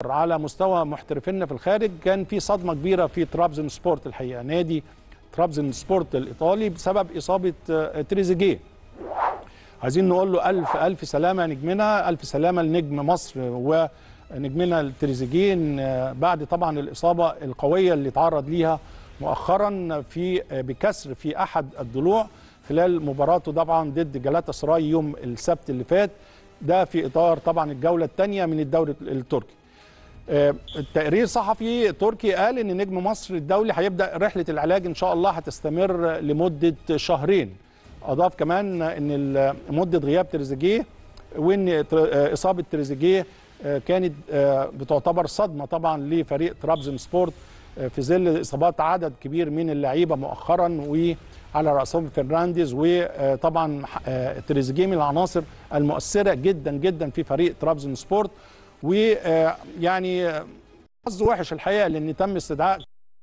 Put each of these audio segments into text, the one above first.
على مستوى محترفينا في الخارج كان في صدمه كبيره في ترابزون سبورت الحقيقه نادي ترابزون سبورت الايطالي بسبب اصابه آه، تريزيجيه عايزين نقول له الف الف سلامه يا نجمنا الف سلامه لنجم مصر ونجمنا التريزيجيه آه، بعد طبعا الاصابه القويه اللي تعرض ليها مؤخرا في آه، بكسر في احد الضلوع خلال مباراته طبعا ضد جلاتا سراي يوم السبت اللي فات ده في اطار طبعا الجوله الثانيه من الدوري التركي آه، التقرير صحفي تركي قال ان نجم مصر الدولي هيبدا رحله العلاج ان شاء الله هتستمر لمده شهرين اضاف كمان ان ال- مده غياب تريزيجيه وان تر- آه، اصابه تريزيجيه آه، كانت آه، بتعتبر صدمه طبعا لفريق ترابزون سبورت آه، في ظل اصابات عدد كبير من اللعيبه مؤخرا وعلى راسهم فرنانديز وطبعا آه، تريزيجيه من العناصر المؤثره جدا جدا في فريق ترابزون سبورت ويعني حظ وحش الحقيقه لان تم استدعاء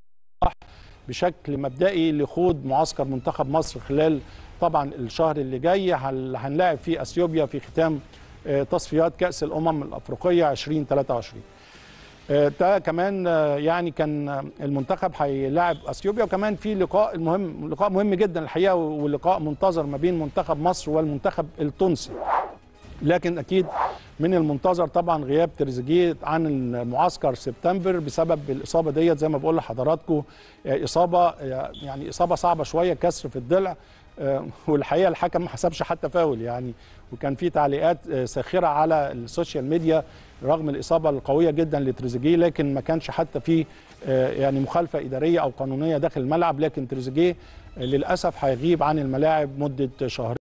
بشكل مبدئي لخوض معسكر منتخب مصر خلال طبعا الشهر اللي جاي هل- هنلاعب في اثيوبيا في ختام آه، تصفيات كاس الامم الافريقيه 2023 آه، ده كمان آه، يعني كان آه، المنتخب هيلاعب اثيوبيا وكمان في لقاء المهم لقاء مهم جدا الحقيقه ولقاء منتظر ما بين منتخب مصر والمنتخب التونسي لكن اكيد من المنتظر طبعا غياب تريزيجيه عن المعسكر سبتمبر بسبب الاصابه ديت زي ما بقول لحضراتكم آه، اصابه آه، يعني اصابه صعبه شويه كسر في الضلع آه، والحقيقه الحكم ما حسبش حتى فاول يعني وكان في تعليقات آه، ساخره على السوشيال ميديا رغم الاصابه القويه جدا لتريزيجيه لكن ما كانش حتى في آه، يعني مخالفه اداريه او قانونيه داخل الملعب لكن تريزيجيه آه، للاسف هيغيب عن الملاعب مده شهرين